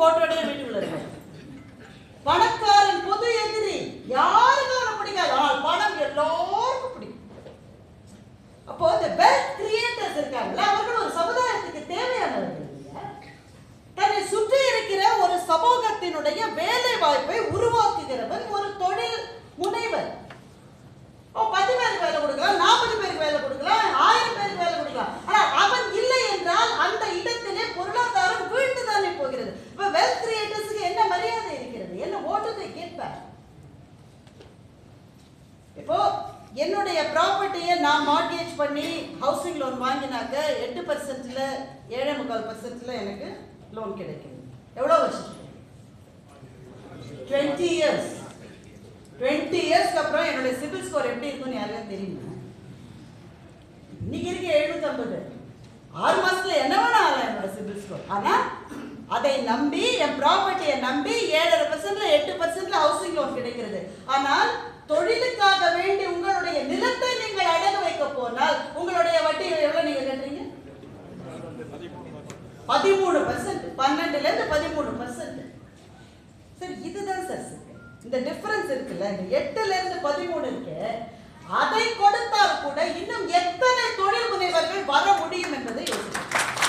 கோட்டோடய வீட்டுக்குள்ள இருக்காரு பணக்காரன் பொது எதிரி யாருக்கும் அவனை பிடிக்காது ஆனால் பணம் எல்லாருக்கும் பிடிக்கும் அப்போ இந்த வெல்த் கிரியேட்டர்ஸ் இருக்காங்கல்ல அவர்கள் ஒரு சமுதாயத்துக்கு தேவையானவர்கள் இல்லையா? தன்னை சுற்றி இருக்கிற ஒரு சமூகத்தினுடைய வேலை வாய்ப்பை உருவாக்குகிறவன் ஒரு தொழில் முனைவர் ஓ பத்து பேருக்கு வேலை கொடுக்கலாம் நாற்பது பேருக்கு வேலை கொடுக்கலாம் ஆயிரம் பேருக்கு வேலை கொடுக்கலாம் ஆனால் அவன் இல்லை என்றால் அந்த இடத்திலே பொருளாதாரம் வீழ்ந்து தானே போகிறது இப்ப வெல்த் கிரியேட்டர்ஸுக்கு என்ன மரியாதை இருக்கிறது என்ன ஓட்டத்தை கேட்பார் இப்போ என்னுடைய ப்ராப்பர்ட்டியை நான் மார்கேஜ் பண்ணி ஹவுசிங் லோன் வாங்கினாக்க எட்டு பர்சன்ட்ல ஏழை முக்கால் பர்சன்ட்ல எனக்கு லோன் கிடைக்குது எவ்வளோ வருஷம் டுவெண்ட்டி இயர்ஸ் டுவெண்ட்டி இயர்ஸ்க்கு அப்புறம் என்னுடைய சிபில் ஸ்கோர் எப்படி இருக்கும்னு யாருக்கும் தெரியுமா இன்னைக்கு இருக்க எழுநூத்தம்பது ஆறு மாசத்துல என்ன வேணா ஆகலாம் என்னோட சிபில் ஸ்கோர் ஆனா அதை நம்பி என் ப்ராப்பர்ட்டியை நம்பி ஏழரை பர்சன்ட்ல எட்டு பர்சன்ட்ல ஹவுசிங் லோன் கிடைக்கிறது ஆனால் தொழிலுக்காக வேண்டி உங்களுடைய நிலத்தை நீங்கள் அடகு வைக்க போனால் உங்களுடைய வட்டி எவ்வளவு நீங்க கட்டுறீங்க பதிமூணு பர்சன்ட் பன்னெண்டுல இருந்து பதிமூணு பர்சன்ட் சரி இதுதான் சார் சிக்கல். இந்த டிஃபரன்ஸ் இருக்குல்ல இந்த எட்டுல இருந்து பதிமூணு இருக்கு அதை கொடுத்தால் கூட இன்னும் எத்தனை தொழில் முனைவர்கள் வர முடியும் என்பதை யோசிக்கணும்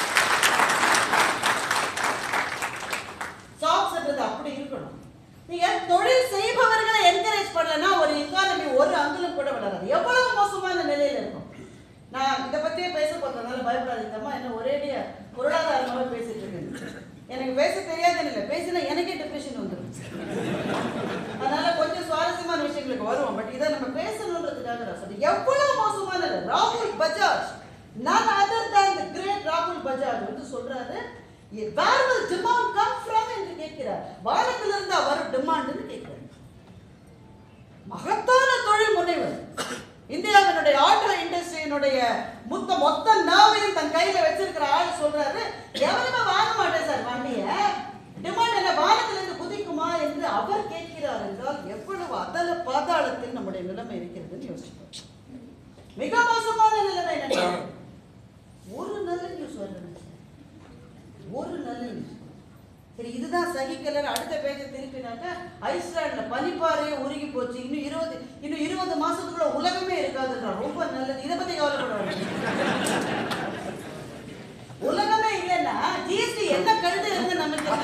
ஜாப்ஸ்ன்றது அப்படி இருக்கணும் நீங்க தொழில் செய்பவர்களை என்கரேஜ் பண்ணலன்னா ஒரு எக்கானமி ஒரு அங்குலம் கூட வளராது எவ்வளவு மோசமான நிலையில இருக்கும் நான் இதை பத்தியே பேச போறதுனால பயப்படாதீங்க அம்மா என்ன ஒரேடியா பொருளாதாரமாவே பேசிட்டு இருக்கேன் எனக்கு பேச தெரியாதுன்னு இல்லை பேசினா எனக்கே டிப்ரெஷன் வந்துடும் அதனால கொஞ்சம் சுவாரஸ்யமான விஷயங்களுக்கு வருவோம் பட் இதை நம்ம பேசணுன்றதுக்காக நான் சொல்றேன் எவ்வளவு மோசமானது ராகுல் Bajaj none other than the great ராகுல் பஜாஜ் வந்து சொல்றாரு வேர் will demand come from என்று கேட்கிறார் வானத்திலிருந்து வரும் டிமாண்ட்னு கேட்கிறார் மகத்தான தொழில் முனைவர் இந்தியாவினுடைய ஆட்டோ இண்டஸ்ட்ரியினுடைய மொத்த மொத்த நாவையும் தன் கையில வச்சிருக்கிற ஆள் சொல்றாரு எவனுமே வாங்க மாட்டேன் சார் வண்டிய டிமாண்ட் என்ன வானத்திலிருந்து குதிக்குமா என்று அவர் கேட்கிறார் என்றால் எவ்வளவு அதல பாதாளத்தில் நம்முடைய நிலைமை இருக்கிறதுன்னு யோசிப்போம் மிக மோசமான நிலைமை என்ன ஒரு நல்ல நியூஸ் வரல ஒரு நல்ல நியூஸ் சரி இதுதான் சகிக்கலன்னு அடுத்த பேஜை திருப்பினாக்க ஐஸ்லாண்ட்ல பனிப்பாறையே உருகி போச்சு இன்னும் இருபது இன்னும் இருபது மாசத்துக்குள்ள உலகமே இருக்காதுன்றா ரொம்ப நல்லது இதை பத்தி கவலைப்பட வேண்டாம். உலகமே இல்லைன்னா ஜிஎஸ்டி என்ன கழுது இருந்து நமக்கு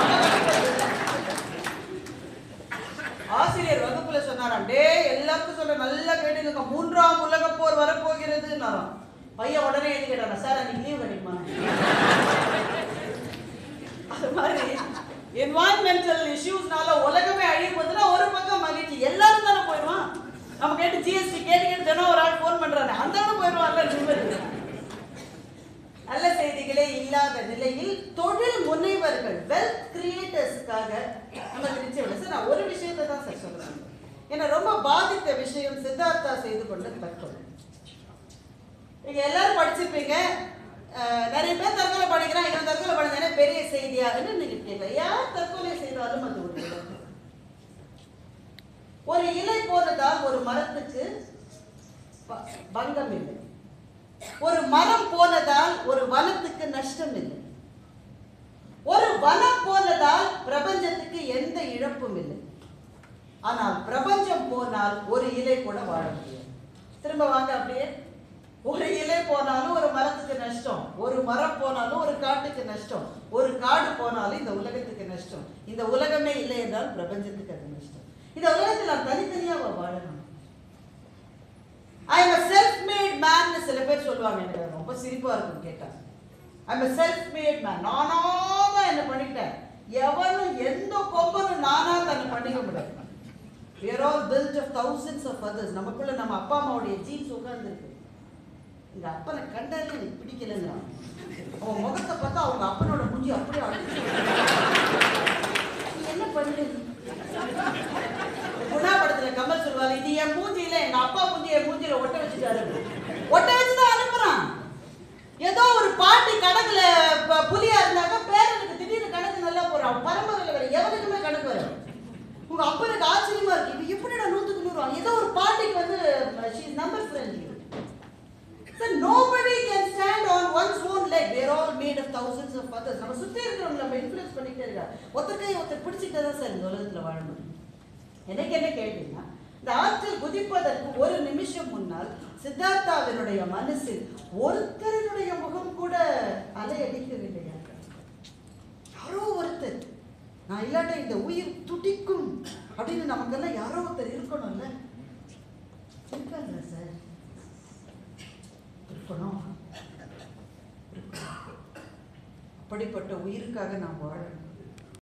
ஆசிரியர் வகுப்புல சொன்னாராம் டே எல்லாருக்கும் சொல்ற நல்லா கேட்டுங்க மூன்றாம் உலக போர் வரப்போகிறதுன்னாராம் பையன் உடனே எழுதி கேட்டானா சார் அன்னைக்கு லீவ் கிடைக்குமா அது மாதிரி என்வாயன்மெண்டல் இஷ்யூஸ்னால உலகமே அழிய போகுதுன்னா ஒரு பக்கம் மகிழ்ச்சி எல்லாரும் தானே போயிடுவான் நம்ம கேட்டு ஜிஎஸ்டி கேட்டு கேட்டு தினம் ஒரு ஆள் ஃபோன் பண்றாரு அந்த ஆளு போயிடுவான்ல நிம்மதி நல்ல செய்திகளே இல்லாத நிலையில் தொழில் முனைவர்கள் வெல்த் கிரியேட்டர்ஸுக்காக நமக்கு நிச்சயம் சார் நான் ஒரு விஷயத்தை தான் சார் சொல்றேன் என்னை ரொம்ப பாதித்த விஷயம் சித்தார்த்தா செய்து கொண்ட தற்கொலை நீங்க எல்லாரும் படிச்சிருப்பீங்க அஹ், நிறைய பேர் தற்கொலை பண்ணிக்கிறான் இவன் தற்கொலை பண்ணிதானே பெரிய செய்தியா என்ன நீங்க கேட்கல யார் தற்கொலை செய்தாலும் அது ஒரு இழப்பு. ஒரு இலை போனதால் ஒரு மரத்துக்கு ப- பங்கம் இல்லை ஒரு மரம் போனதால் ஒரு வனத்துக்கு நஷ்டம் இல்லை ஒரு வனம் போனதால் பிரபஞ்சத்துக்கு எந்த இழப்பும் இல்லை ஆனால் பிரபஞ்சம் போனால் ஒரு இலை கூட வாழ முடியாது திரும்ப வாங்க அப்படியே ஒரு இலை போனாலும் ஒரு மரத்துக்கு நஷ்டம் ஒரு மரம் போனாலும் ஒரு காட்டுக்கு நஷ்டம் ஒரு காடு போனாலும் இந்த உலகத்துக்கு நஷ்டம் இந்த உலகமே இல்லை என்றால் பிரபஞ்சத்துக்கு அது நஷ்டம் இந்த உலகத்தில் நாம் தனித்தனியாக வாழணும் I am a self made man சில பேர் சொல்லுவாங்க எனக்கு அது ரொம்ப சிரிப்பா இருக்கும் கேட்டா I am a self made man நானா தான் என்ன பண்ணிக்கிட்டேன் எவனும் எந்த கொம்பனும் நானா தன்னை பண்ணிக்க முடியாது we are all built of thousands of others நமக்குள்ள நம்ம அப்பா அம்மாவுடைய ஜீன்ஸ் உட்கார்ந்துருக்கு எங்க அப்பனை கண்டாலே எனக்கு பிடிக்கலங்கிறான் அவன் முகத்தை பார்த்தா அவங்க அப்பனோட மூஞ்சி அப்படியே அடிச்சு நீ என்ன பண்ணுறது குணா படத்துல கமல் சொல்லுவாரு இது என் மூஞ்சியில எங்க அப்பா மூஞ்சி என் மூஞ்சில ஒட்ட வச்சுட்டாரு ஒட்ட வச்சுதான் அனுப்புறான் ஏதோ ஒரு பாட்டி கணக்குல ப- புலியா இருந்தாக்க பேரனுக்கு திடீர்னு கணக்கு நல்லா போறான் அவன் பரம்பரையில வேற எவனுக்குமே கணக்கு வரும் உங்க அப்பனுக்கு ஆச்சரியமா இருக்கு இப்ப எப்படிடா நூத்துக்கு நூறு வாங்க? ஏதோ ஒரு பாட்டிக்கு வந்து number friendly So nobody can stand on one's own leg. We are all made of thousands of others நம்ம சுத்தி இருக்கிறவங்க நம்ம இன்ஃப்ளூயன்ஸ் பண்ணிட்டே இருக்கா ஒருத்தர் கை ஒருத்தர் பிடிச்சிட்டே தான் சார் இந்த உலகத்துல வாழ முடியும் எனக்கு என்ன கேட்டீங்கன்னா இந்த ஆற்றில் குதிப்பதற்கு ஒரு நிமிஷம் முன்னால் சித்தார்த்தாவினுடைய மனசில் ஒருத்தருடைய முகம் கூட அலையடிக்கவில்லையா யாரோ ஒருத்தர் நான் இல்லாட்ட இந்த உயிர் துடிக்கும் அப்படின்னு நமக்கெல்லாம் யாரோ ஒருத்தர் இருக்கணும்ல இருக்காங்க சார் இருக்கணும் அப்படிப்பட்ட உயிருக்காக நாம் வாழணும்